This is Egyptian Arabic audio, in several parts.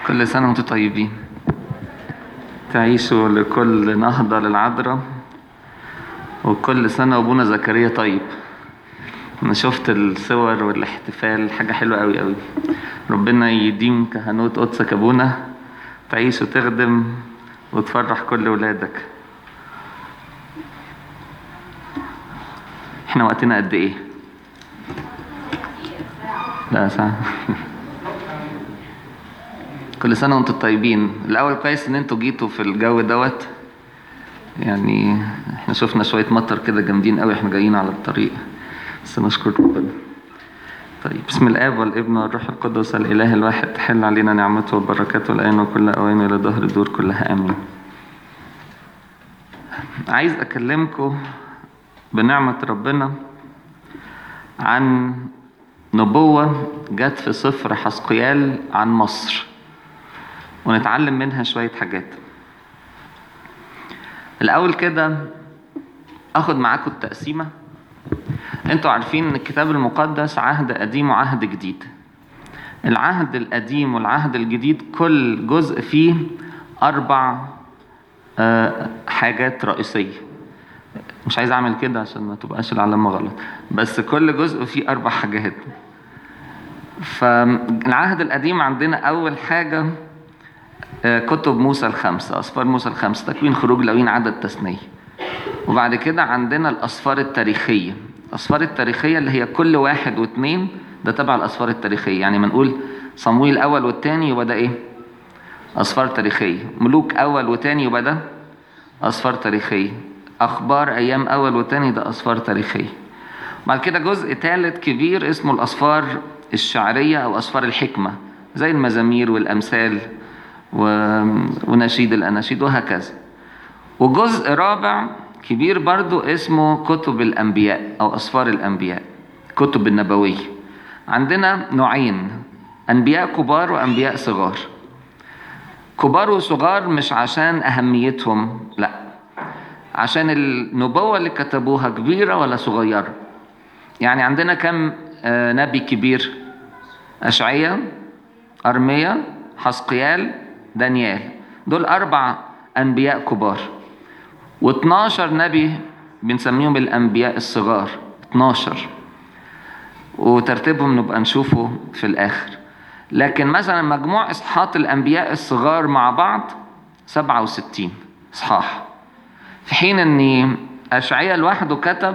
كل سنة وانتم طيبين تعيشوا لكل نهضة للعذراء وكل سنة وابونا زكريا طيب انا شفت الصور والاحتفال حاجة حلوة قوي قوي ربنا يديم كهنوت قدسك ابونا تعيش وتخدم وتفرح كل ولادك احنا وقتنا قد ايه لا ساعة كل سنة وانتم طيبين الأول كويس إن انتوا جيتوا في الجو دوت يعني احنا شفنا شوية مطر كده جامدين قوي احنا جايين على الطريق بس نشكر ربنا طيب بسم الآب والابن والروح القدس الإله الواحد تحل علينا نعمته وبركاته الآن وكل أوان إلى ظهر الدور كلها آمين عايز أكلمكم بنعمة ربنا عن نبوة جت في سفر حسقيال عن مصر ونتعلم منها شوية حاجات الأول كده أخد معاكم التقسيمة أنتوا عارفين إن الكتاب المقدس عهد قديم وعهد جديد العهد القديم والعهد الجديد كل جزء فيه أربع آه، حاجات رئيسية مش عايز أعمل كده عشان ما تبقاش العلامة غلط بس كل جزء فيه أربع حاجات فالعهد القديم عندنا أول حاجة كتب موسى الخمسة أسفار موسى الخمسة تكوين خروج لوين عدد تثنية وبعد كده عندنا الأسفار التاريخية الأسفار التاريخية اللي هي كل واحد واثنين ده تبع الأسفار التاريخية يعني ما نقول صمويل الأول والتاني يبقى ده إيه؟ أسفار تاريخية ملوك أول وتاني يبقى ده أسفار تاريخية أخبار أيام أول وتاني ده أسفار تاريخية بعد كده جزء ثالث كبير اسمه الأسفار الشعرية أو أسفار الحكمة زي المزامير والأمثال و... ونشيد الأناشيد وهكذا وجزء رابع كبير برضو اسمه كتب الأنبياء أو أسفار الأنبياء كتب النبوية عندنا نوعين أنبياء كبار وأنبياء صغار كبار وصغار مش عشان أهميتهم لا عشان النبوة اللي كتبوها كبيرة ولا صغيرة يعني عندنا كم آه، نبي كبير أشعية أرميا حسقيال دانيال دول أربع أنبياء كبار و12 نبي بنسميهم الأنبياء الصغار 12 وترتيبهم نبقى نشوفه في الآخر لكن مثلا مجموع إصحاحات الأنبياء الصغار مع بعض 67 إصحاح في حين أن أشعياء لوحده كتب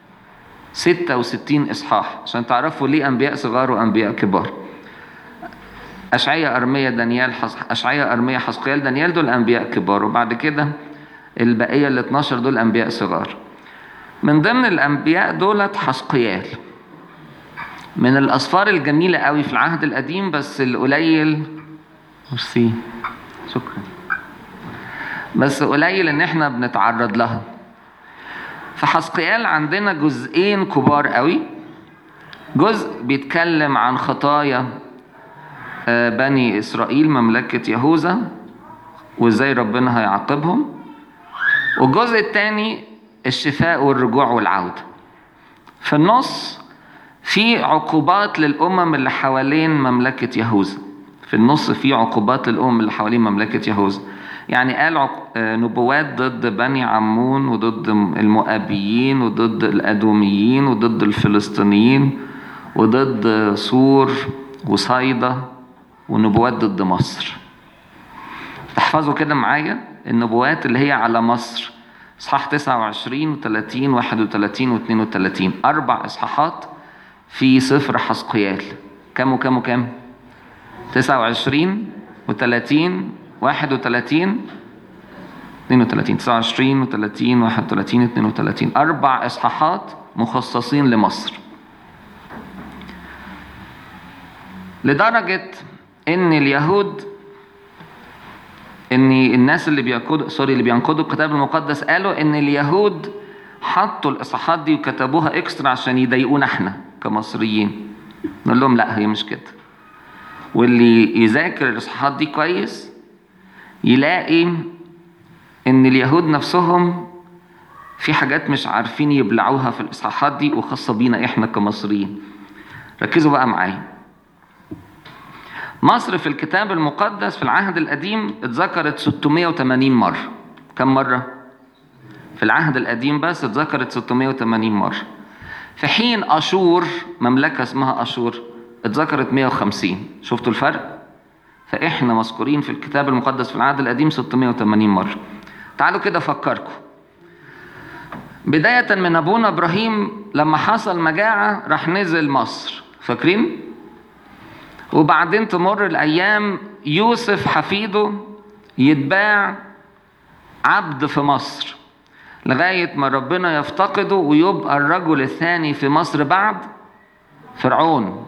66 إصحاح عشان تعرفوا ليه أنبياء صغار وأنبياء كبار أشعياء أرميا دانيال حس... أشعياء أرميا حسقيال دانيال دول أنبياء كبار وبعد كده البقية ال 12 دول أنبياء صغار من ضمن الأنبياء دولت حسقيال من الأسفار الجميلة قوي في العهد القديم بس القليل ميرسي شكرا بس قليل إن إحنا بنتعرض لها في حسقيال عندنا جزئين كبار قوي جزء بيتكلم عن خطايا بني إسرائيل مملكة يهوذا وإزاي ربنا هيعاقبهم والجزء الثاني الشفاء والرجوع والعودة في النص في عقوبات للأمم اللي حوالين مملكة يهوذا في النص في عقوبات للأمم اللي حوالين مملكة يهوذا يعني قال عق... نبوات ضد بني عمون وضد المؤابيين وضد الأدوميين وضد الفلسطينيين وضد سور وصيدا ونبوات ضد مصر تحفظوا كده معايا النبوات اللي هي على مصر اصحاح 29 و30 31 و32 اربع اصحاحات في سفر حسقيال كم وكم وكم 29 و30 31 32 29 و30 31 32 اربع اصحاحات مخصصين لمصر لدرجة إن اليهود إن الناس اللي بينقضوا سوري اللي بينقضوا الكتاب المقدس قالوا إن اليهود حطوا الإصحاحات دي وكتبوها إكسترا عشان يضايقونا إحنا كمصريين نقول لهم لا هي مش كده واللي يذاكر الإصحاحات دي كويس يلاقي إن اليهود نفسهم في حاجات مش عارفين يبلعوها في الإصحاحات دي وخاصة بينا إحنا كمصريين ركزوا بقى معايا مصر في الكتاب المقدس في العهد القديم اتذكرت 680 مرة كم مرة؟ في العهد القديم بس اتذكرت 680 مرة في حين أشور مملكة اسمها أشور اتذكرت 150 شفتوا الفرق؟ فإحنا مذكورين في الكتاب المقدس في العهد القديم 680 مرة تعالوا كده أفكركم بداية من أبونا إبراهيم لما حصل مجاعة راح نزل مصر فاكرين؟ وبعدين تمر الأيام يوسف حفيده يتباع عبد في مصر لغاية ما ربنا يفتقده ويبقى الرجل الثاني في مصر بعد فرعون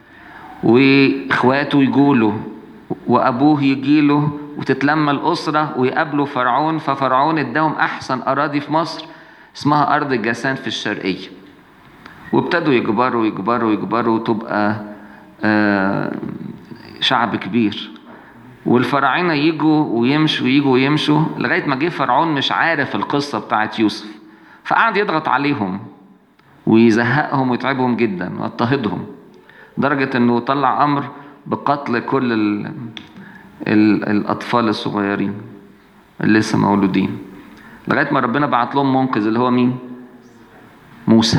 واخواته يجوله وابوه يجيله وتتلم الاسره ويقابلوا فرعون ففرعون اداهم احسن اراضي في مصر اسمها ارض جاسان في الشرقيه وابتدوا يكبروا يكبروا يكبروا وتبقى آه شعب كبير والفراعنه يجوا ويمشوا يجوا ويمشوا لغايه ما جه فرعون مش عارف القصه بتاعت يوسف فقعد يضغط عليهم ويزهقهم ويتعبهم جدا واضطهدهم لدرجه انه طلع امر بقتل كل ال ال الاطفال الصغيرين اللي لسه مولودين لغايه ما ربنا بعت لهم منقذ اللي هو مين موسى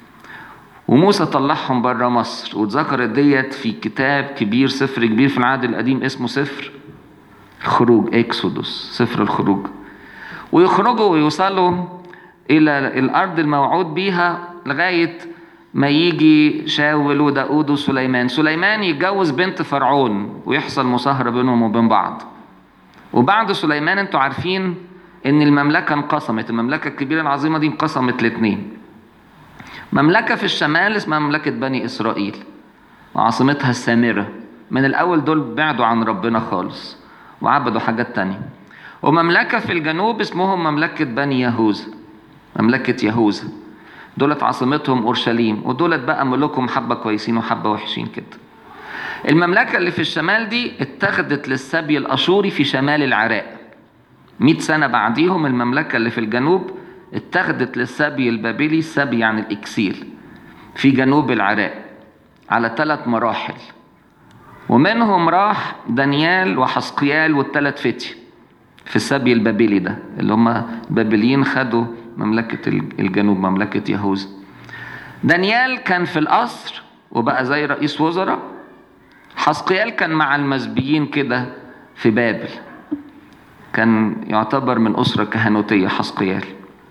وموسى طلعهم بره مصر واتذكرت ديت في كتاب كبير سفر كبير في العهد القديم اسمه سفر الخروج اكسودوس سفر الخروج ويخرجوا ويوصلوا الى الارض الموعود بيها لغايه ما يجي شاول وداود وسليمان سليمان يتجوز بنت فرعون ويحصل مصاهرة بينهم وبين بعض وبعد سليمان انتوا عارفين ان المملكة انقسمت المملكة الكبيرة العظيمة دي انقسمت لاتنين مملكة في الشمال اسمها مملكة بني إسرائيل وعاصمتها السامرة من الأول دول بعدوا عن ربنا خالص وعبدوا حاجات تانية ومملكة في الجنوب اسمهم مملكة بني يهوذا مملكة يهوذا دولت عاصمتهم اورشليم ودولت بقى ملوكهم حبه كويسين وحبه وحشين كده المملكه اللي في الشمال دي اتخذت للسبي الاشوري في شمال العراق 100 سنه بعديهم المملكه اللي في الجنوب اتخذت للسبي البابلي السبي يعني الاكسيل في جنوب العراق على ثلاث مراحل ومنهم راح دانيال وحسقيال والثلاث فتي في السبي البابلي ده اللي هم البابليين خدوا مملكة الجنوب مملكة يهوذا دانيال كان في القصر وبقى زي رئيس وزراء حسقيال كان مع المزبيين كده في بابل كان يعتبر من أسرة كهنوتية حسقيال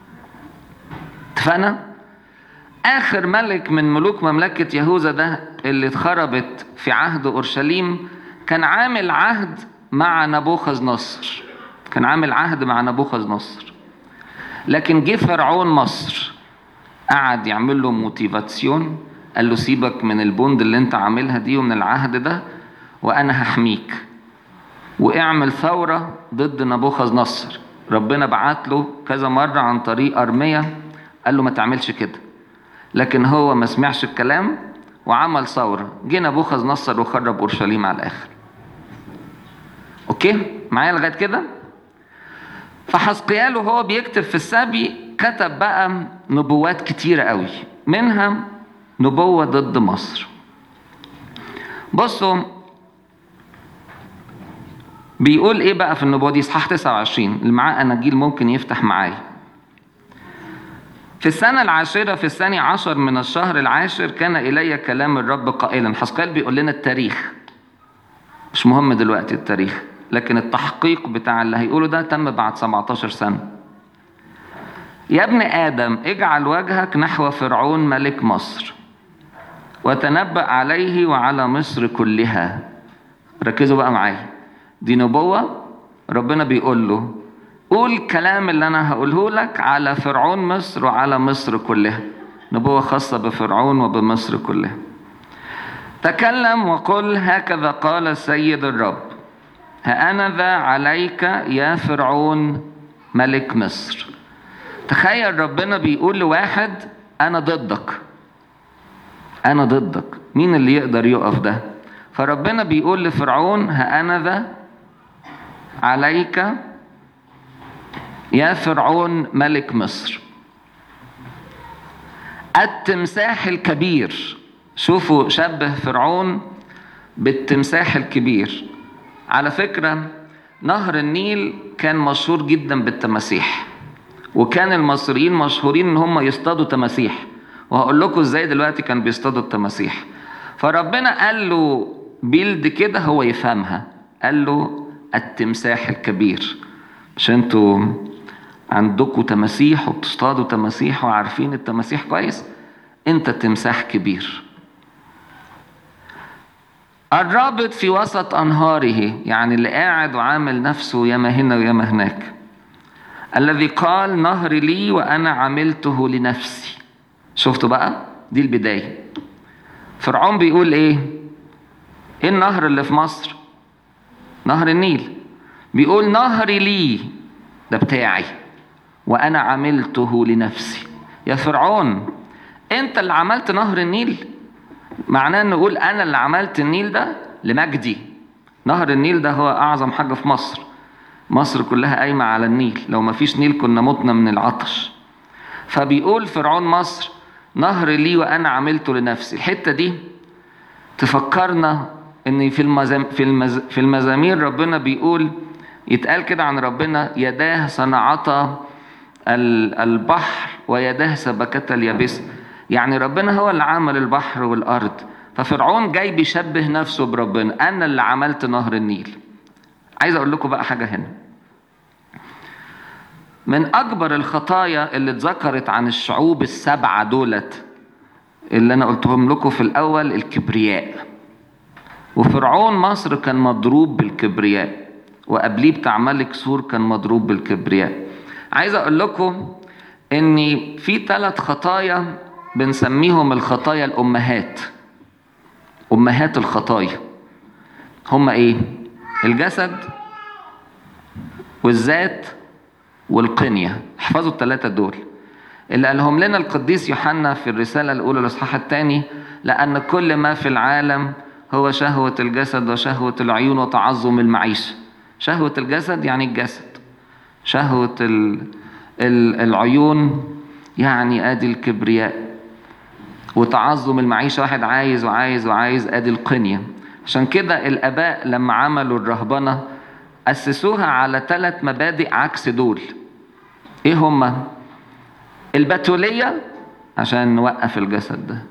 اتفقنا؟ آخر ملك من ملوك مملكة يهوذا ده اللي اتخربت في عهد أورشليم كان عامل عهد مع نبوخذ نصر كان عامل عهد مع نبوخذ نصر لكن جه فرعون مصر قعد يعمل له موتيفاتسيون قال له سيبك من البوند اللي انت عاملها دي ومن العهد ده وانا هحميك واعمل ثورة ضد نبوخذ نصر ربنا بعت له كذا مرة عن طريق أرمية قال له ما تعملش كده لكن هو ما سمعش الكلام وعمل ثورة جه نبوخذ نصر وخرب أورشليم على الآخر أوكي معايا لغاية كده فحسقيال وهو بيكتب في السبي كتب بقى نبوات كتيرة قوي منها نبوة ضد مصر بصوا بيقول ايه بقى في النبوة دي اصحاح 29 اللي معاه اناجيل ممكن يفتح معايا في السنة العاشرة في الثاني عشر من الشهر العاشر كان إلي كلام الرب قائلا حسقيال بيقول لنا التاريخ مش مهم دلوقتي التاريخ لكن التحقيق بتاع اللي هيقوله ده تم بعد 17 سنة يا ابن آدم اجعل وجهك نحو فرعون ملك مصر وتنبأ عليه وعلى مصر كلها ركزوا بقى معايا دي نبوة ربنا بيقول له قول الكلام اللي أنا هقوله لك على فرعون مصر وعلى مصر كلها نبوة خاصة بفرعون وبمصر كلها تكلم وقل هكذا قال السيد الرب هأنذا عليك يا فرعون ملك مصر تخيل ربنا بيقول لواحد أنا ضدك أنا ضدك مين اللي يقدر يقف ده فربنا بيقول لفرعون هأنذا عليك يا فرعون ملك مصر التمساح الكبير شوفوا شبه فرعون بالتمساح الكبير على فكرة نهر النيل كان مشهور جدا بالتماسيح وكان المصريين مشهورين ان هم يصطادوا تماسيح وهقول لكم ازاي دلوقتي كان بيصطادوا التماسيح فربنا قال له بيلد كده هو يفهمها قال له التمساح الكبير مش انتوا عندكم تماسيح وبتصطادوا تماسيح وعارفين التماسيح كويس انت تمساح كبير الرابط في وسط انهاره يعني اللي قاعد وعامل نفسه ياما هنا وياما هناك الذي قال نهر لي وانا عملته لنفسي شفتوا بقى دي البدايه فرعون بيقول ايه ايه النهر اللي في مصر نهر النيل بيقول نهري لي ده بتاعي وانا عملته لنفسي يا فرعون انت اللي عملت نهر النيل معناه ان نقول انا اللي عملت النيل ده لمجدي نهر النيل ده هو اعظم حاجه في مصر مصر كلها قايمه على النيل لو ما فيش نيل كنا متنا من العطش فبيقول فرعون مصر نهر لي وانا عملته لنفسي الحته دي تفكرنا ان في المزام في, المز في المزامير ربنا بيقول يتقال كده عن ربنا يداه صنعتا البحر ويداه سبكتا اليابسه يعني ربنا هو اللي عمل البحر والارض ففرعون جاي بيشبه نفسه بربنا انا اللي عملت نهر النيل عايز اقول لكم بقى حاجه هنا من اكبر الخطايا اللي اتذكرت عن الشعوب السبعه دولت اللي انا قلتهم لكم في الاول الكبرياء وفرعون مصر كان مضروب بالكبرياء وقبليه بتاع ملك سور كان مضروب بالكبرياء عايز اقول لكم ان في ثلاث خطايا بنسميهم الخطايا الامهات امهات الخطايا هما ايه الجسد والذات والقنية احفظوا الثلاثة دول اللي قالهم لنا القديس يوحنا في الرسالة الأولى الإصحاح الثاني لأن كل ما في العالم هو شهوة الجسد وشهوة العيون وتعظم المعيشة شهوة الجسد يعني الجسد شهوة ال... ال... العيون يعني ادي الكبرياء وتعظم المعيشة واحد عايز وعايز وعايز ادي القنية عشان كده الاباء لما عملوا الرهبنة اسسوها على ثلاث مبادئ عكس دول ايه هما البتولية عشان نوقف الجسد ده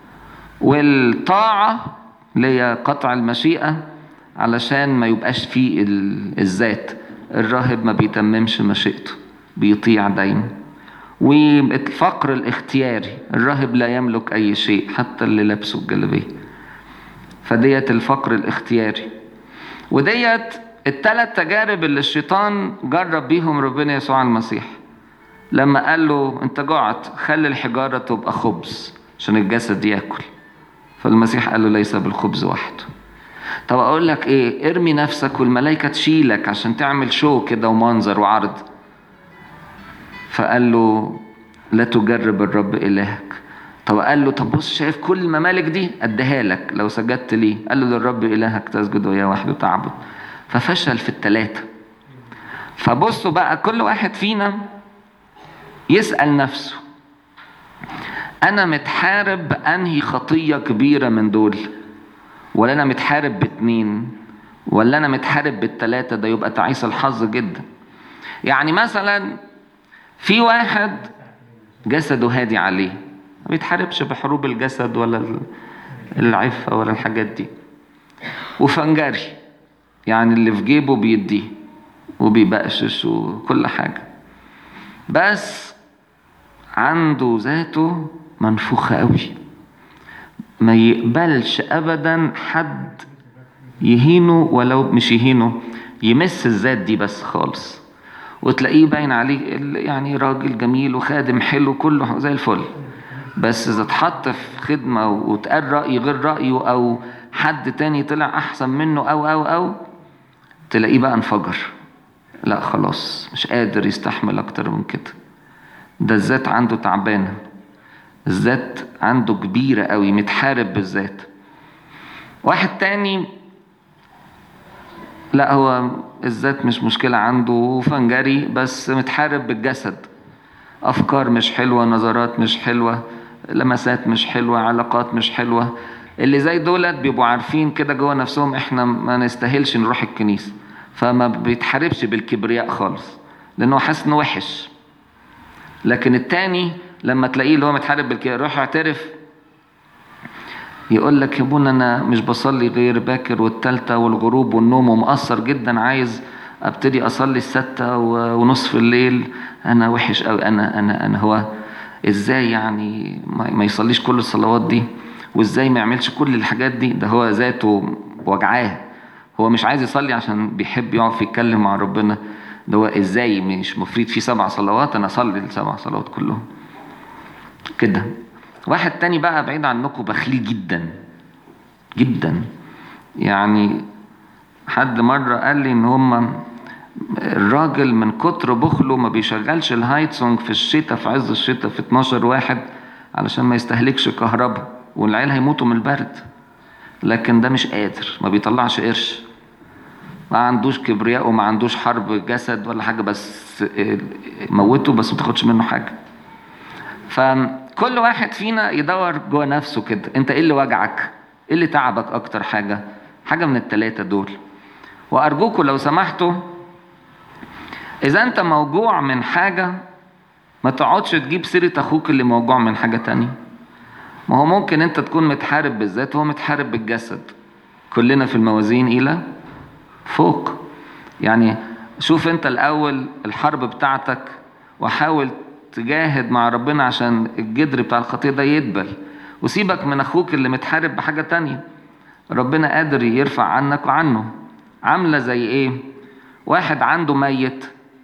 والطاعة اللي هي قطع المشيئة علشان ما يبقاش فيه الذات الراهب ما بيتممش مشيئته بيطيع دايما والفقر الاختياري الراهب لا يملك اي شيء حتى اللي لابسه الجلابيه فديت الفقر الاختياري وديت الثلاث تجارب اللي الشيطان جرب بيهم ربنا يسوع المسيح لما قال له انت جعت خلي الحجاره تبقى خبز عشان الجسد ياكل فالمسيح قال له ليس بالخبز وحده طب اقول لك ايه ارمي نفسك والملائكه تشيلك عشان تعمل شو كده ومنظر وعرض فقال له لا تجرب الرب الهك طب قال له طب بص شايف كل الممالك دي اديها لك لو سجدت ليه قال له للرب الهك تسجد وياه وحده تعبد ففشل في الثلاثه فبصوا بقى كل واحد فينا يسال نفسه انا متحارب بانهي خطيه كبيره من دول ولا انا متحارب باتنين ولا انا متحارب بالتلاته ده يبقى تعيس الحظ جدا يعني مثلا في واحد جسده هادي عليه ما بيتحاربش بحروب الجسد ولا العفة ولا الحاجات دي وفنجري يعني اللي في جيبه بيديه وبيبقشش وكل حاجة بس عنده ذاته منفوخة قوي ما يقبلش ابدا حد يهينه ولو مش يهينه يمس الذات دي بس خالص وتلاقيه باين عليه يعني راجل جميل وخادم حلو كله زي الفل بس اذا اتحط في خدمه واتقال راي غير رايه او حد تاني طلع احسن منه او او او تلاقيه بقى انفجر لا خلاص مش قادر يستحمل اكتر من كده ده الذات عنده تعبانه الذات عنده كبيره قوي متحارب بالذات واحد تاني لا هو الذات مش مشكلة عنده فنجري بس متحارب بالجسد أفكار مش حلوة نظرات مش حلوة لمسات مش حلوة علاقات مش حلوة اللي زي دولت بيبقوا عارفين كده جوه نفسهم احنا ما نستاهلش نروح الكنيسة فما بيتحاربش بالكبرياء خالص لانه حاسس انه وحش لكن التاني لما تلاقيه اللي هو متحارب بالكبرياء يروح يعترف يقول لك يا ابونا انا مش بصلي غير باكر والتالتة والغروب والنوم ومقصر جدا عايز ابتدي اصلي الستة ونصف الليل انا وحش قوي انا انا انا هو ازاي يعني ما يصليش كل الصلوات دي وازاي ما يعملش كل الحاجات دي ده هو ذاته وجعاه هو مش عايز يصلي عشان بيحب يقف يتكلم مع ربنا ده هو ازاي مش مفروض في سبع صلوات انا اصلي السبع صلوات كلهم كده واحد تاني بقى بعيد عنكم بخيل جدا جدا يعني حد مرة قال لي ان هم الراجل من كتر بخله ما بيشغلش الهايتسونج في الشتاء في عز الشتاء في 12 واحد علشان ما يستهلكش كهرباء والعيال هيموتوا من البرد لكن ده مش قادر ما بيطلعش قرش ما عندوش كبرياء وما عندوش حرب جسد ولا حاجة بس موته بس ما تاخدش منه حاجة فكل واحد فينا يدور جوه نفسه كده انت ايه اللي وجعك ايه اللي تعبك اكتر حاجة حاجة من التلاتة دول وارجوكوا لو سمحتوا اذا انت موجوع من حاجة ما تقعدش تجيب سيرة اخوك اللي موجوع من حاجة تانية ما هو ممكن انت تكون متحارب بالذات وهو متحارب بالجسد كلنا في الموازين الى فوق يعني شوف انت الاول الحرب بتاعتك وحاول تجاهد مع ربنا عشان الجدر بتاع الخطية ده يدبل وسيبك من اخوك اللي متحارب بحاجة تانية ربنا قادر يرفع عنك وعنه عاملة زي ايه واحد عنده ميت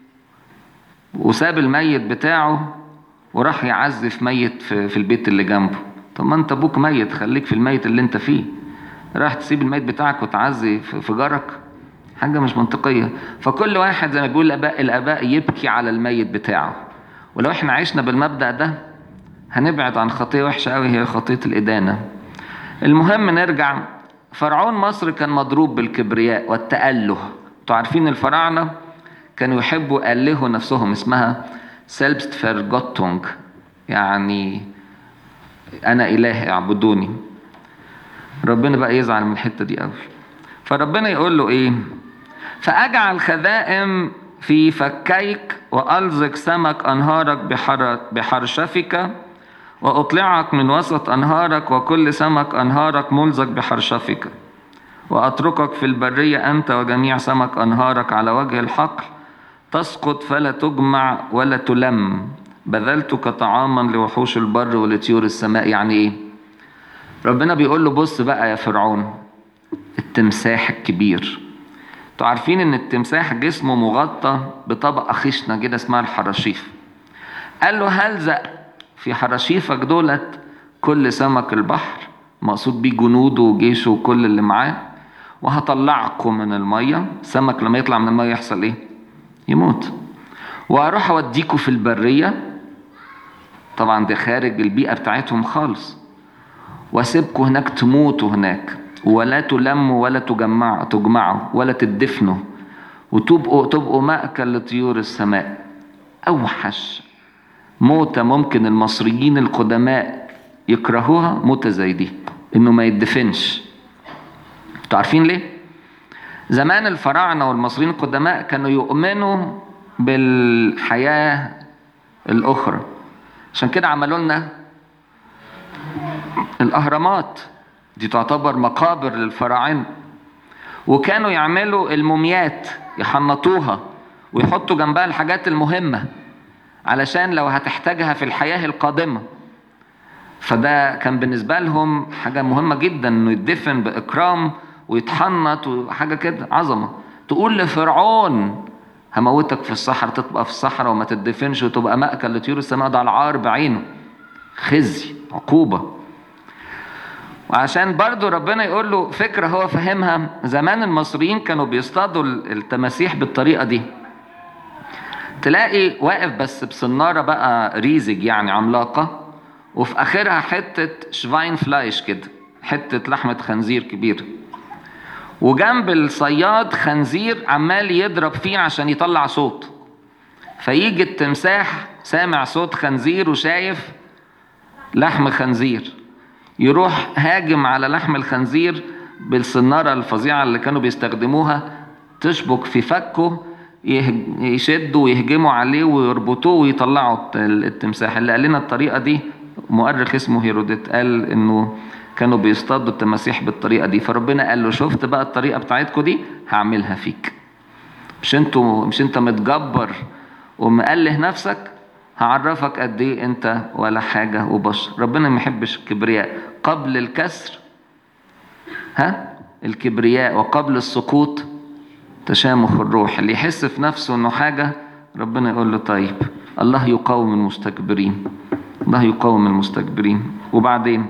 وساب الميت بتاعه وراح يعزف ميت في, في البيت اللي جنبه طب ما انت ابوك ميت خليك في الميت اللي انت فيه راح تسيب الميت بتاعك وتعزي في جارك حاجة مش منطقية فكل واحد زي ما بيقول الآباء الآباء يبكي على الميت بتاعه ولو احنا عشنا بالمبدأ ده هنبعد عن خطية وحشة قوي هي خطية الإدانة المهم نرجع فرعون مصر كان مضروب بالكبرياء والتأله انتوا عارفين الفراعنة كانوا يحبوا يألهوا نفسهم اسمها سيلبست فيرجوتونج يعني أنا إله اعبدوني ربنا بقى يزعل من الحتة دي قوي فربنا يقول له إيه فأجعل خذائم في فكيك وألزق سمك أنهارك بحر بحرشفك وأطلعك من وسط أنهارك وكل سمك أنهارك ملزق بحرشفك وأتركك في البرية أنت وجميع سمك أنهارك على وجه الحقل تسقط فلا تجمع ولا تلم بذلتك طعاما لوحوش البر ولطيور السماء يعني إيه؟ ربنا بيقول له بص بقى يا فرعون التمساح الكبير انتوا عارفين ان التمساح جسمه مغطى بطبقة خشنة كده اسمها الحراشيف قال له هلزق في حراشيفك دولت كل سمك البحر مقصود بيه جنوده وجيشه وكل اللي معاه وهطلعكم من المية سمك لما يطلع من المية يحصل ايه يموت وهروح اوديكوا في البرية طبعا ده خارج البيئة بتاعتهم خالص واسيبكوا هناك تموتوا هناك ولا تلموا ولا تجمعوا تجمعوا ولا تدفنوا وتبقوا تبقوا مأكل لطيور السماء أوحش موتة ممكن المصريين القدماء يكرهوها موتة زي دي إنه ما يدفنش انتوا عارفين ليه؟ زمان الفراعنة والمصريين القدماء كانوا يؤمنوا بالحياة الأخرى عشان كده عملوا لنا الأهرامات دي تعتبر مقابر للفراعنة وكانوا يعملوا الموميات يحنطوها ويحطوا جنبها الحاجات المهمة علشان لو هتحتاجها في الحياة القادمة فده كان بالنسبة لهم حاجة مهمة جدا انه يدفن بإكرام ويتحنط وحاجة كده عظمة تقول لفرعون هموتك في الصحراء تبقى في الصحراء وما تدفنش وتبقى مأكل لطيور السماء ده العار بعينه خزي عقوبة وعشان برضو ربنا يقول له فكرة هو فهمها زمان المصريين كانوا بيصطادوا التماسيح بالطريقة دي تلاقي واقف بس بصنارة بقى ريزج يعني عملاقة وفي آخرها حتة شفاين فلايش كده حتة لحمة خنزير كبيرة وجنب الصياد خنزير عمال يضرب فيه عشان يطلع صوت فيجي التمساح سامع صوت خنزير وشايف لحم خنزير يروح هاجم على لحم الخنزير بالصنارة الفظيعة اللي كانوا بيستخدموها تشبك في فكه يهج- يشدوا ويهجموا عليه ويربطوه ويطلعوا الت- التمساح اللي قال لنا الطريقة دي مؤرخ اسمه هيروديت قال انه كانوا بيصطادوا التماسيح بالطريقة دي فربنا قال له شفت بقى الطريقة بتاعتكم دي هعملها فيك مش انتوا مش انت متجبر ومقله نفسك هعرفك قد ايه انت ولا حاجه وبشر ربنا ما يحبش الكبرياء قبل الكسر ها الكبرياء وقبل السقوط تشامخ الروح اللي يحس في نفسه انه حاجه ربنا يقول له طيب الله يقاوم المستكبرين الله يقاوم المستكبرين وبعدين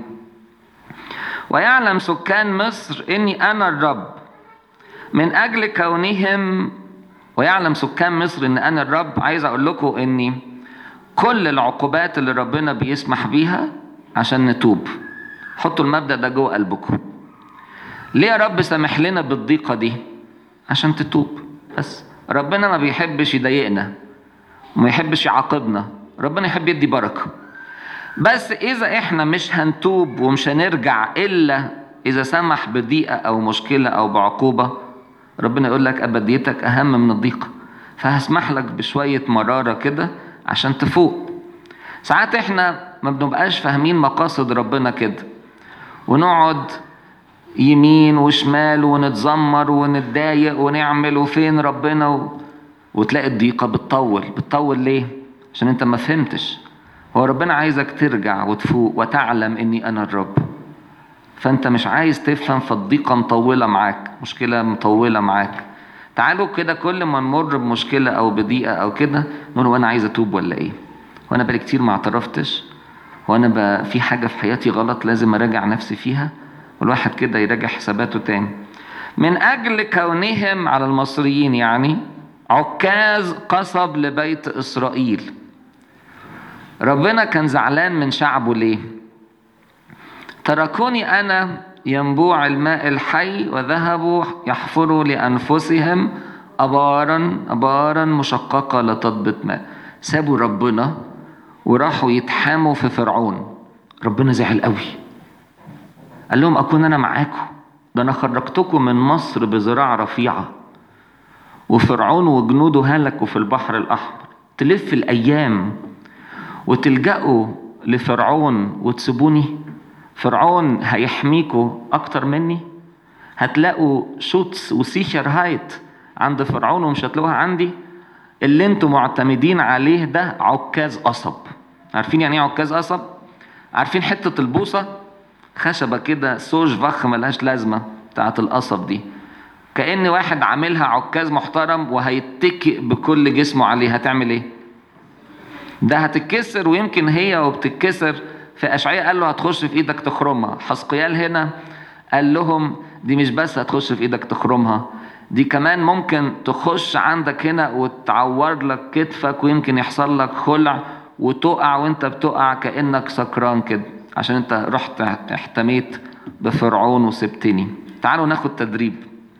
ويعلم سكان مصر اني انا الرب من اجل كونهم ويعلم سكان مصر ان انا الرب عايز اقول لكم اني كل العقوبات اللي ربنا بيسمح بيها عشان نتوب حطوا المبدا ده جوه قلبكم ليه يا رب سامح لنا بالضيقه دي عشان تتوب بس ربنا ما بيحبش يضايقنا وما يحبش يعاقبنا ربنا يحب يدي بركه بس اذا احنا مش هنتوب ومش هنرجع الا اذا سمح بضيقه او مشكله او بعقوبه ربنا يقول لك ابديتك اهم من الضيقه فهسمح لك بشويه مراره كده عشان تفوق ساعات احنا ما بنبقاش فاهمين مقاصد ربنا كده ونقعد يمين وشمال ونتذمر ونتضايق ونعمل وفين ربنا و... وتلاقي الضيقة بتطول بتطول ليه؟ عشان انت ما فهمتش هو ربنا عايزك ترجع وتفوق وتعلم اني انا الرب فانت مش عايز تفهم فالضيقة مطولة معاك مشكلة مطولة معاك تعالوا كده كل ما نمر بمشكلة او بضيقة او كده نقول وانا عايز اتوب ولا ايه وانا بقالي كتير ما اعترفتش وانا ب... في حاجة في حياتي غلط لازم اراجع نفسي فيها والواحد كده يراجع حساباته تاني من اجل كونهم على المصريين يعني عكاز قصب لبيت اسرائيل ربنا كان زعلان من شعبه ليه تركوني انا ينبوع الماء الحي وذهبوا يحفروا لانفسهم ابارا ابارا مشققه لا تضبط ماء سابوا ربنا وراحوا يتحاموا في فرعون ربنا زعل قوي قال لهم اكون انا معاكم ده انا خرجتكم من مصر بذراع رفيعه وفرعون وجنوده هلكوا في البحر الاحمر تلف الايام وتلجأوا لفرعون وتسيبوني فرعون هيحميكوا اكتر مني هتلاقوا شوتس وسيشر هايت عند فرعون ومش هتلاقوها عندي اللي انتوا معتمدين عليه ده عكاز قصب عارفين يعني ايه عكاز قصب عارفين حته البوصه خشبه كده سوج فخ ملهاش لازمه بتاعت القصب دي كأن واحد عاملها عكاز محترم وهيتكئ بكل جسمه عليه هتعمل ايه ده هتتكسر ويمكن هي وبتتكسر في أشعياء قال له هتخش في ايدك تخرمها حسقيال هنا قال لهم دي مش بس هتخش في ايدك تخرمها دي كمان ممكن تخش عندك هنا وتعور لك كتفك ويمكن يحصل لك خلع وتقع وانت بتقع كأنك سكران كده عشان انت رحت احتميت بفرعون وسبتني تعالوا ناخد تدريب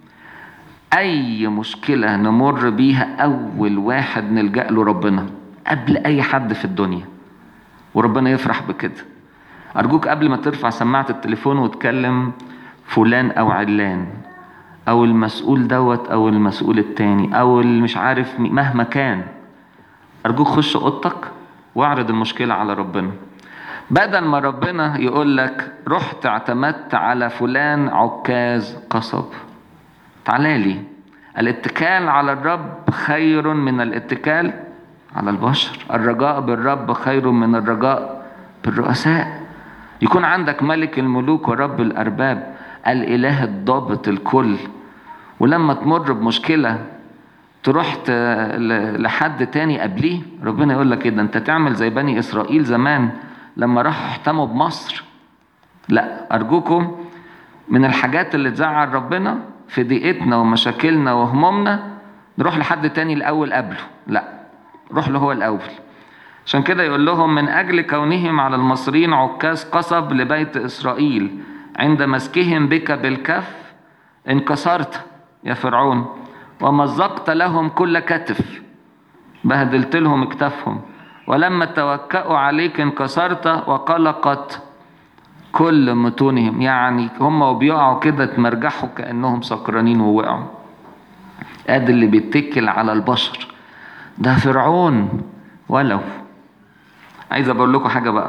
اي مشكلة نمر بيها اول واحد نلجأ له ربنا قبل اي حد في الدنيا وربنا يفرح بكده ارجوك قبل ما ترفع سماعة التليفون وتكلم فلان او علان او المسؤول دوت او المسؤول التاني او مش عارف مهما كان ارجوك خش اوضتك واعرض المشكلة على ربنا بدل ما ربنا يقول لك رحت اعتمدت على فلان عكاز قصب تعالى لي الاتكال على الرب خير من الاتكال على البشر الرجاء بالرب خير من الرجاء بالرؤساء يكون عندك ملك الملوك ورب الأرباب الإله الضابط الكل ولما تمر بمشكلة تروح لحد تاني قبليه ربنا يقول لك كده انت تعمل زي بني اسرائيل زمان لما راحوا احتموا بمصر لا ارجوكم من الحاجات اللي تزعل ربنا في ضيقتنا ومشاكلنا وهمومنا نروح لحد تاني الاول قبله لا روح له هو الاول عشان كده يقول لهم من اجل كونهم على المصريين عكاز قصب لبيت اسرائيل عند مسكهم بك بالكف انكسرت يا فرعون ومزقت لهم كل كتف بهدلت لهم اكتافهم ولما توكأوا عليك انكسرت وقلقت كل متونهم يعني هم وبيقعوا كده اتمرجحوا كأنهم سكرانين ووقعوا ادي اللي بيتكل على البشر ده فرعون ولو عايز اقول لكم حاجه بقى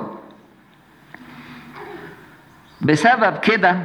بسبب كده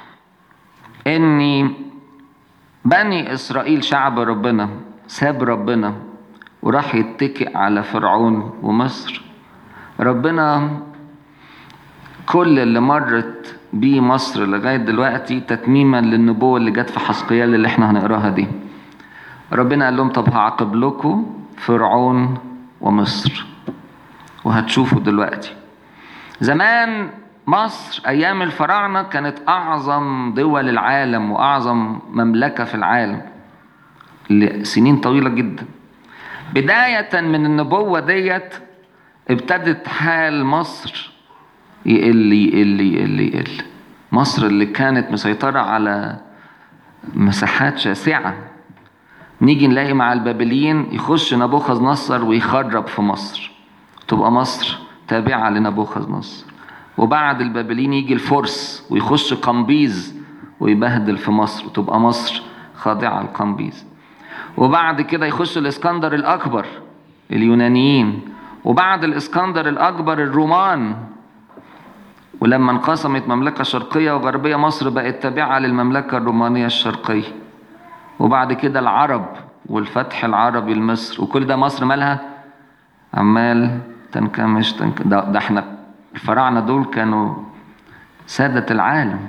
ان بني اسرائيل شعب ربنا ساب ربنا وراح يتكئ على فرعون ومصر ربنا كل اللي مرت بيه مصر لغايه دلوقتي تتميما للنبوه اللي جت في حسقيال اللي احنا هنقراها دي ربنا قال لهم طب هعاقب لكم فرعون ومصر وهتشوفوا دلوقتي زمان مصر ايام الفراعنه كانت اعظم دول العالم واعظم مملكه في العالم لسنين طويله جدا بدايه من النبوه ديت ابتدت حال مصر يقل يقل يقل يقل مصر اللي كانت مسيطره على مساحات شاسعه نيجي نلاقي مع البابليين يخش نبوخذ نصر ويخرب في مصر تبقى مصر تابعة لنبوخذ نصر وبعد البابليين يجي الفرس ويخش قمبيز ويبهدل في مصر وتبقى مصر خاضعة لقمبيز وبعد كده يخش الاسكندر الأكبر اليونانيين وبعد الاسكندر الأكبر الرومان ولما انقسمت مملكة شرقية وغربية مصر بقت تابعة للمملكة الرومانية الشرقية وبعد كده العرب والفتح العربي لمصر وكل ده مصر مالها عمال تنكمش تنك... ده, ده احنا الفراعنة دول كانوا سادة العالم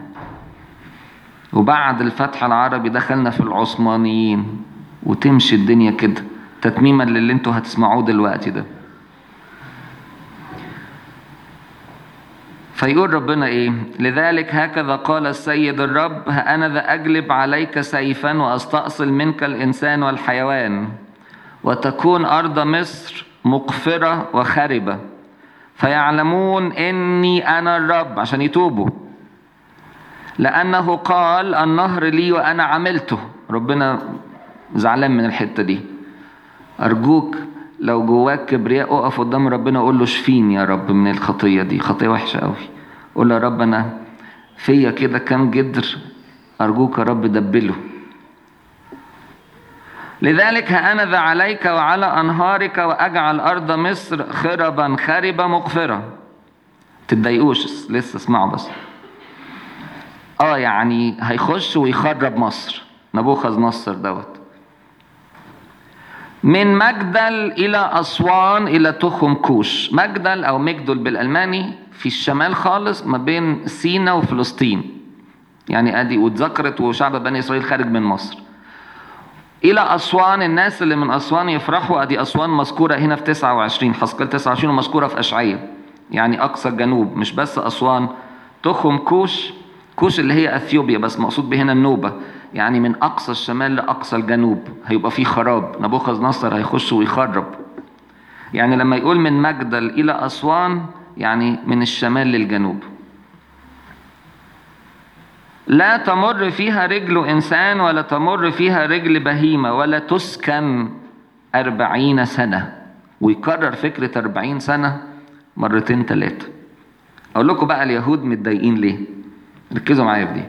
وبعد الفتح العربي دخلنا في العثمانيين وتمشي الدنيا كده تتميما للي انتوا هتسمعوه دلوقتي ده فيقول ربنا ايه لذلك هكذا قال السيد الرب ها انا ذا اجلب عليك سيفا واستأصل منك الانسان والحيوان وتكون ارض مصر مقفرة وخربة فيعلمون اني انا الرب عشان يتوبوا لانه قال النهر لي وانا عملته ربنا زعلان من الحتة دي ارجوك لو جواك كبرياء اقف قدام ربنا قول له شفيني يا رب من الخطيه دي خطيه وحشه قوي قول له يا رب انا فيا كده كام جدر ارجوك يا رب دبله لذلك هأنذ عليك وعلى أنهارك وأجعل أرض مصر خربا خربة مقفرة تتضايقوش لسه اسمعوا بس اه يعني هيخش ويخرب مصر نبوخذ نصر دوت من مجدل إلى أسوان إلى تخم كوش مجدل أو مجدل بالألماني في الشمال خالص ما بين سينا وفلسطين يعني أدي واتذكرت وشعب بني إسرائيل خارج من مصر إلى أسوان الناس اللي من أسوان يفرحوا أدي أسوان مذكورة هنا في 29 حسقل 29 ومذكورة في أشعية يعني أقصى الجنوب مش بس أسوان تخم كوش كوش اللي هي أثيوبيا بس مقصود بهنا النوبة يعني من أقصى الشمال لأقصى الجنوب هيبقى فيه خراب نبوخذ نصر هيخش ويخرب يعني لما يقول من مجدل إلى أسوان يعني من الشمال للجنوب لا تمر فيها رجل إنسان ولا تمر فيها رجل بهيمة ولا تسكن أربعين سنة ويكرر فكرة أربعين سنة مرتين ثلاثة أقول لكم بقى اليهود متضايقين ليه ركزوا معايا في دي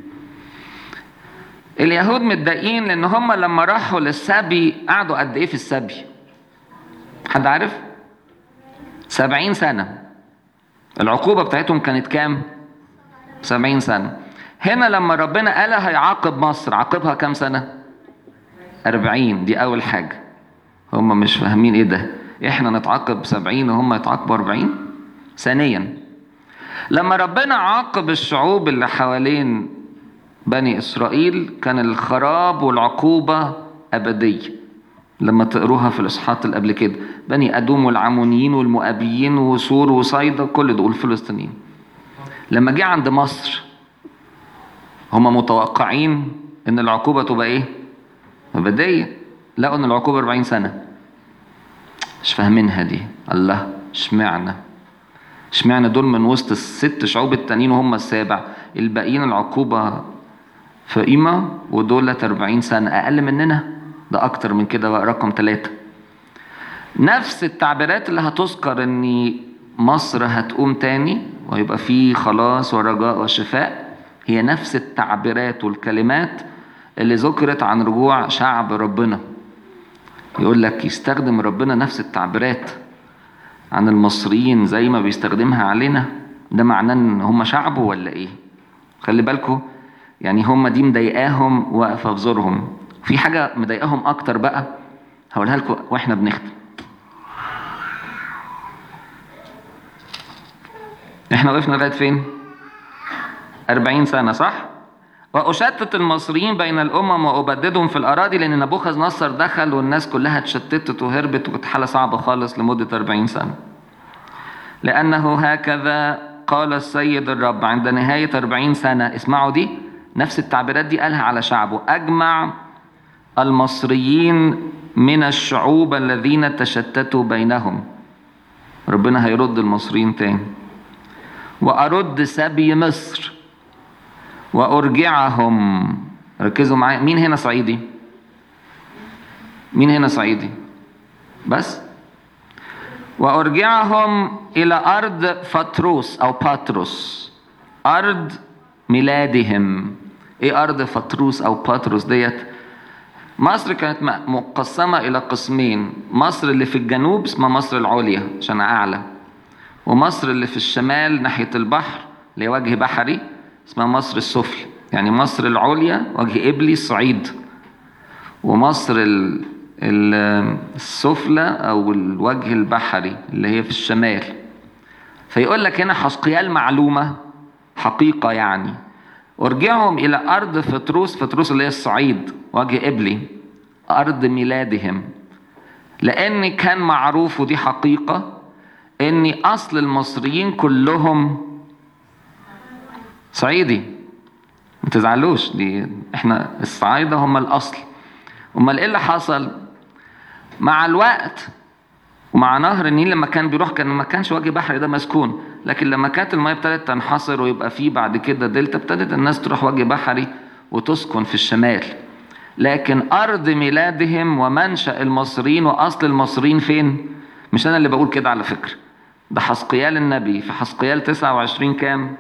اليهود متضايقين لان هم لما راحوا للسبي قعدوا قد ايه في السبي حد عارف سبعين سنة العقوبة بتاعتهم كانت كام سبعين سنة هنا لما ربنا قال هيعاقب مصر عاقبها كام سنة أربعين دي أول حاجة هم مش فاهمين إيه ده إحنا نتعاقب سبعين وهم يتعاقبوا أربعين ثانيا لما ربنا عاقب الشعوب اللي حوالين بني إسرائيل كان الخراب والعقوبة أبدية لما تقروها في الإصحاحات اللي قبل كده بني أدوم والعمونيين والمؤابيين وسور وصيدا كل دول فلسطينيين لما جه عند مصر هم متوقعين إن العقوبة تبقى إيه؟ أبدية لقوا إن العقوبة 40 سنة مش فاهمينها دي الله اشمعنى اشمعنى دول من وسط الست شعوب التانيين وهم السابع الباقيين العقوبة في قيمة ودولت 40 سنة أقل مننا ده أكتر من كده بقى رقم ثلاثة نفس التعبيرات اللي هتذكر إن مصر هتقوم تاني ويبقى فيه خلاص ورجاء وشفاء هي نفس التعبيرات والكلمات اللي ذكرت عن رجوع شعب ربنا يقول لك يستخدم ربنا نفس التعبيرات عن المصريين زي ما بيستخدمها علينا ده معناه ان هم شعبه ولا ايه خلي بالكم يعني هم دي مضايقاهم واقفه في زورهم في حاجه مضايقاهم اكتر بقى هقولها لكم واحنا بنختم احنا وقفنا لغايه فين 40 سنه صح وأشتت المصريين بين الأمم وأبددهم في الأراضي لأن نبوخذ نصر دخل والناس كلها اتشتتت وهربت وكانت حالة صعبة خالص لمدة 40 سنة. لأنه هكذا قال السيد الرب عند نهاية 40 سنة اسمعوا دي نفس التعبيرات دي قالها على شعبه أجمع المصريين من الشعوب الذين تشتتوا بينهم ربنا هيرد المصريين تاني وأرد سبي مصر وأرجعهم ركزوا معايا مين هنا صعيدي؟ مين هنا صعيدي؟ بس وأرجعهم إلى أرض فتروس أو باتروس أرض ميلادهم إيه أرض فتروس أو باتروس ديت؟ مصر كانت مقسمة إلى قسمين مصر اللي في الجنوب اسمها مصر العليا عشان أعلى ومصر اللي في الشمال ناحية البحر اللي هي وجه بحري اسمها مصر السفلى يعني مصر العليا وجه إبلي الصعيد ومصر ال- ال- السفلى أو الوجه البحري اللي هي في الشمال فيقول لك هنا حسقيال معلومة حقيقة يعني ارجعهم إلى أرض فتروس فتروس اللي هي الصعيد وجه إبلي أرض ميلادهم لأن كان معروف ودي حقيقة إن أصل المصريين كلهم صعيدي ما تزعلوش دي احنا الصعايدة هم الأصل امال ايه اللي حصل مع الوقت ومع نهر النيل لما كان بيروح كان ما كانش وجه بحري ده مسكون لكن لما كانت المياه ابتدت تنحصر ويبقى فيه بعد كده دلتا ابتدت الناس تروح وجه بحري وتسكن في الشمال لكن أرض ميلادهم ومنشأ المصريين وأصل المصريين فين؟ مش أنا اللي بقول كده على فكرة ده حسقيال النبي في حسقيال 29 كام؟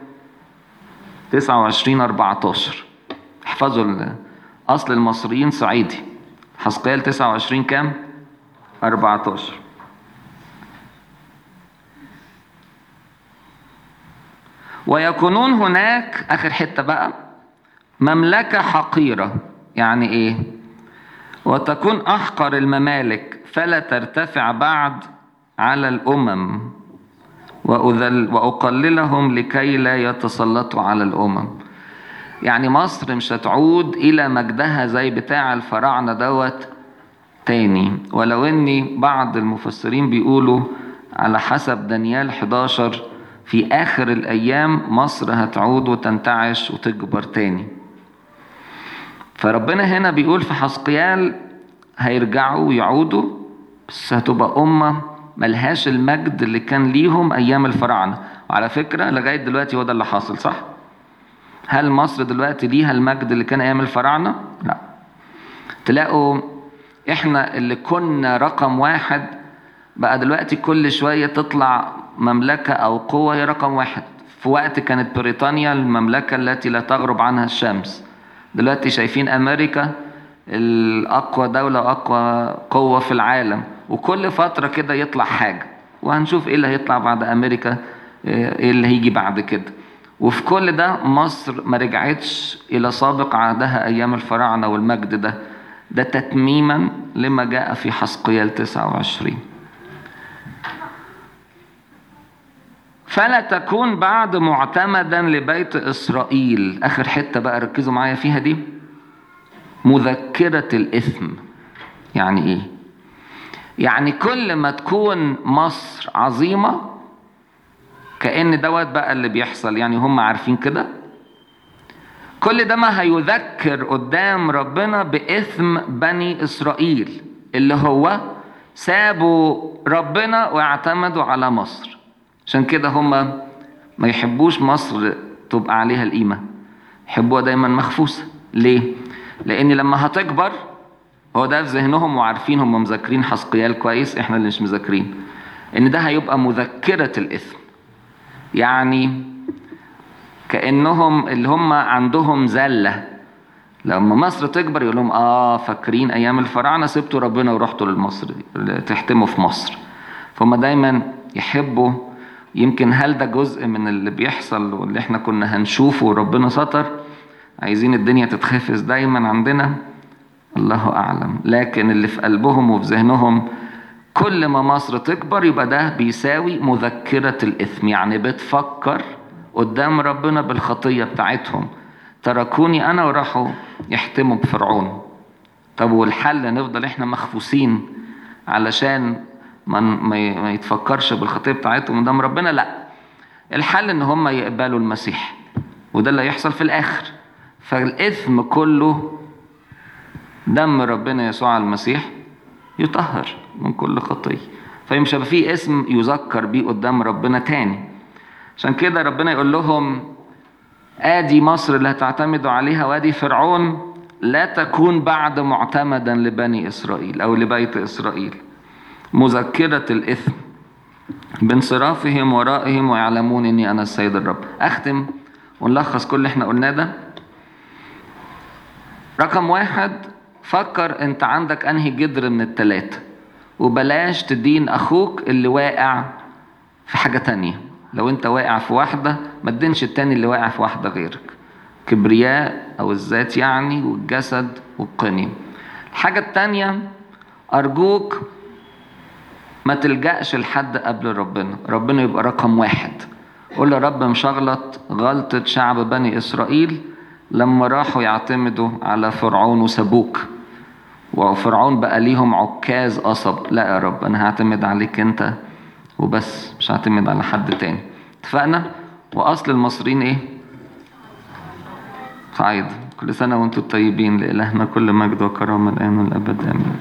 29 14 احفظوا ال- أصل المصريين صعيدي حسقيال 29 كام؟ 14 ويكونون هناك آخر حتة بقى مملكة حقيرة يعني إيه؟ وتكون أحقر الممالك فلا ترتفع بعد على الأمم وأذل وأقللهم لكي لا يتسلطوا على الأمم يعني مصر مش هتعود إلى مجدها زي بتاع الفراعنة دوت تاني ولو إن بعض المفسرين بيقولوا على حسب دانيال 11 في آخر الأيام مصر هتعود وتنتعش وتكبر تاني فربنا هنا بيقول في حسقيال هيرجعوا ويعودوا بس هتبقى أمة ملهاش المجد اللي كان ليهم أيام الفراعنة وعلى فكرة لغاية دلوقتي هو ده اللي حاصل صح؟ هل مصر دلوقتي ليها المجد اللي كان أيام الفراعنة؟ لا تلاقوا إحنا اللي كنا رقم واحد بقى دلوقتي كل شوية تطلع مملكة أو قوة هي رقم واحد في وقت كانت بريطانيا المملكة التي لا تغرب عنها الشمس دلوقتي شايفين أمريكا الأقوى دولة وأقوى قوة في العالم وكل فترة كده يطلع حاجة وهنشوف إيه اللي هيطلع بعد أمريكا إيه اللي هيجي بعد كده وفي كل ده مصر ما رجعتش إلى سابق عهدها أيام الفراعنة والمجد ده ده تتميما لما جاء في حسقيال 29 فلا تكون بعد معتمدا لبيت إسرائيل آخر حتة بقى ركزوا معايا فيها دي مذكرة الإثم يعني إيه؟ يعني كل ما تكون مصر عظيمة كأن دوت بقى اللي بيحصل يعني هم عارفين كده كل ده ما هيذكر قدام ربنا بإثم بني إسرائيل اللي هو سابوا ربنا واعتمدوا على مصر عشان كده هم ما يحبوش مصر تبقى عليها القيمة يحبوها دايما مخفوسة ليه؟ لأن لما هتكبر هو ده في ذهنهم وعارفين هم مذاكرين حسقيال كويس احنا اللي مش مذاكرين ان ده هيبقى مذكرة الإثم يعني كأنهم اللي هم عندهم زلة لما مصر تكبر يقول لهم اه فاكرين ايام الفراعنة سبتوا ربنا ورحتوا لمصر تحتموا في مصر فهم دايما يحبوا يمكن هل ده جزء من اللي بيحصل واللي احنا كنا هنشوفه وربنا ستر عايزين الدنيا تتخفز دايما عندنا الله اعلم لكن اللي في قلبهم وفي ذهنهم كل ما مصر تكبر يبقى ده بيساوي مذكرة الإثم يعني بتفكر قدام ربنا بالخطية بتاعتهم تركوني أنا وراحوا يحتموا بفرعون طب والحل نفضل إحنا مخفوسين علشان ما ما يتفكرش بالخطية بتاعتهم قدام ربنا لا الحل إن هم يقبلوا المسيح وده اللي هيحصل في الآخر فالإثم كله دم ربنا يسوع المسيح يطهر من كل خطية فمش هيبقى فيه اسم يذكر بيه قدام ربنا تاني عشان كده ربنا يقول لهم ادي مصر اللي هتعتمدوا عليها وادي فرعون لا تكون بعد معتمدا لبني اسرائيل او لبيت اسرائيل مذكرة الاثم بانصرافهم ورائهم ويعلمون اني انا السيد الرب اختم ونلخص كل اللي احنا قلناه ده رقم واحد فكر انت عندك انهي جدر من التلاتة وبلاش تدين اخوك اللي واقع في حاجة تانية لو انت واقع في واحدة ما تدينش التاني اللي واقع في واحدة غيرك كبرياء او الذات يعني والجسد والقني الحاجة التانية ارجوك ما تلجأش لحد قبل ربنا ربنا يبقى رقم واحد قول يا رب مش هغلط غلطة شعب بني إسرائيل لما راحوا يعتمدوا على فرعون وسابوك وفرعون بقى ليهم عكاز قصب لا يا رب انا هعتمد عليك انت وبس مش هعتمد على حد تاني اتفقنا واصل المصريين ايه صعيد كل سنة وانتم طيبين لإلهنا كل مجد وكرامة الآن والأبد آمين